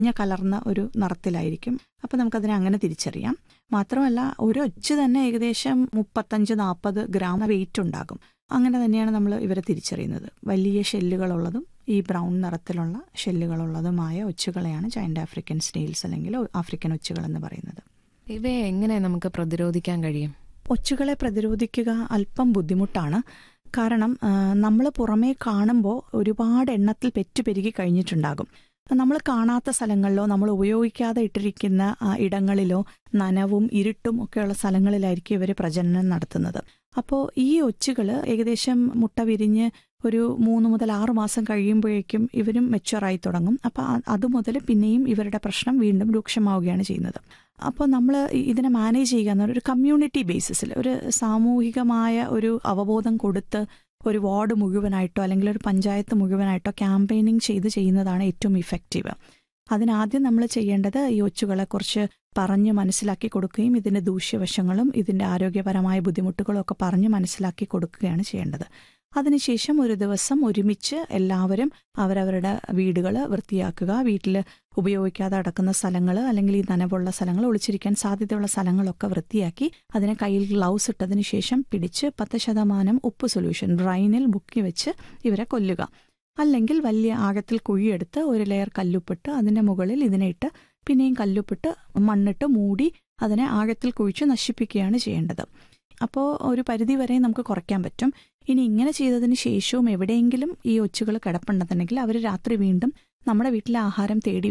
മഞ്ഞ കലർന്ന ഒരു നിറത്തിലായിരിക്കും അപ്പോൾ നമുക്കതിനെ അങ്ങനെ തിരിച്ചറിയാം മാത്രമല്ല ഒരു ഒച്ച തന്നെ ഏകദേശം മുപ്പത്തഞ്ച് നാൽപ്പത് ഗ്രാം വെയിറ്റ് ഉണ്ടാകും അങ്ങനെ തന്നെയാണ് നമ്മൾ ഇവരെ തിരിച്ചറിയുന്നത് വലിയ ഷെല്ലുകളുള്ളതും ഈ ബ്രൗൺ നിറത്തിലുള്ള ഷെല്ലുകളുള്ളതുമായ ഒച്ചുകളെയാണ് ജയന്റ് ആഫ്രിക്കൻ സ്നെയിൽസ് അല്ലെങ്കിൽ ആഫ്രിക്കൻ ഒച്ചുകൾ എന്ന് പറയുന്നത് ഇവയെ എങ്ങനെ നമുക്ക് പ്രതിരോധിക്കാൻ കഴിയും ഒച്ചുകളെ പ്രതിരോധിക്കുക അല്പം ബുദ്ധിമുട്ടാണ് കാരണം നമ്മൾ പുറമേ കാണുമ്പോൾ ഒരുപാട് എണ്ണത്തിൽ പെറ്റുപെരുകി കഴിഞ്ഞിട്ടുണ്ടാകും നമ്മൾ കാണാത്ത സ്ഥലങ്ങളിലോ നമ്മൾ ഉപയോഗിക്കാതെ ഇട്ടിരിക്കുന്ന ഇടങ്ങളിലോ നനവും ഇരുട്ടും ഒക്കെയുള്ള സ്ഥലങ്ങളിലായിരിക്കും ഇവർ പ്രജനനം നടത്തുന്നത് അപ്പോൾ ഈ ഒച്ചുകൾ ഏകദേശം മുട്ട വിരിഞ്ഞ് ഒരു മൂന്ന് മുതൽ ആറ് മാസം കഴിയുമ്പോഴേക്കും ഇവരും മെച്ചുവറായി തുടങ്ങും അപ്പോൾ അതുമുതൽ പിന്നെയും ഇവരുടെ പ്രശ്നം വീണ്ടും രൂക്ഷമാവുകയാണ് ചെയ്യുന്നത് അപ്പോൾ നമ്മൾ ഇതിനെ മാനേജ് ചെയ്യുക എന്ന് ഒരു കമ്മ്യൂണിറ്റി ബേസിസിൽ ഒരു സാമൂഹികമായ ഒരു അവബോധം കൊടുത്ത് ഒരു വാർഡ് മുഴുവനായിട്ടോ അല്ലെങ്കിൽ ഒരു പഞ്ചായത്ത് മുഴുവനായിട്ടോ ക്യാമ്പയിനിങ് ചെയ്ത് ചെയ്യുന്നതാണ് ഏറ്റവും ഇഫക്റ്റീവ് അതിനാദ്യം നമ്മൾ ചെയ്യേണ്ടത് ഈ ഒച്ചുകളെ കുറിച്ച് പറഞ്ഞ് മനസ്സിലാക്കി കൊടുക്കുകയും ഇതിൻ്റെ ദൂഷ്യവശങ്ങളും ഇതിൻ്റെ ആരോഗ്യപരമായ ബുദ്ധിമുട്ടുകളും ഒക്കെ പറഞ്ഞ് മനസ്സിലാക്കി കൊടുക്കുകയാണ് ചെയ്യേണ്ടത് അതിനുശേഷം ഒരു ദിവസം ഒരുമിച്ച് എല്ലാവരും അവരവരുടെ വീടുകൾ വൃത്തിയാക്കുക വീട്ടിൽ ഉപയോഗിക്കാതെ അടക്കുന്ന സ്ഥലങ്ങൾ അല്ലെങ്കിൽ ഈ നനവുള്ള സ്ഥലങ്ങൾ ഒളിച്ചിരിക്കാൻ സാധ്യതയുള്ള സ്ഥലങ്ങളൊക്കെ വൃത്തിയാക്കി അതിനെ കയ്യിൽ ഗ്ലൗസ് ഇട്ടതിന് ശേഷം പിടിച്ച് പത്ത് ശതമാനം ഉപ്പ് സൊല്യൂഷൻ ബ്രൈനിൽ മുക്കി വെച്ച് ഇവരെ കൊല്ലുക അല്ലെങ്കിൽ വലിയ ആഴത്തിൽ കുഴിയെടുത്ത് ഒരു ലെയർ കല്ലുപ്പിട്ട് അതിൻ്റെ മുകളിൽ ഇതിനെ ഇട്ട് പിന്നെയും കല്ലുപ്പിട്ട് മണ്ണിട്ട് മൂടി അതിനെ ആഴത്തിൽ കുഴിച്ച് നശിപ്പിക്കുകയാണ് ചെയ്യേണ്ടത് അപ്പോൾ ഒരു പരിധി വരെ നമുക്ക് കുറയ്ക്കാൻ പറ്റും ഇനി ഇങ്ങനെ ചെയ്തതിന് ശേഷവും എവിടെയെങ്കിലും ഈ ഒച്ചുകൾ കിടപ്പുണ്ടെന്നുണ്ടെങ്കിൽ അവർ രാത്രി വീണ്ടും നമ്മുടെ വീട്ടിലെ ആഹാരം തേടി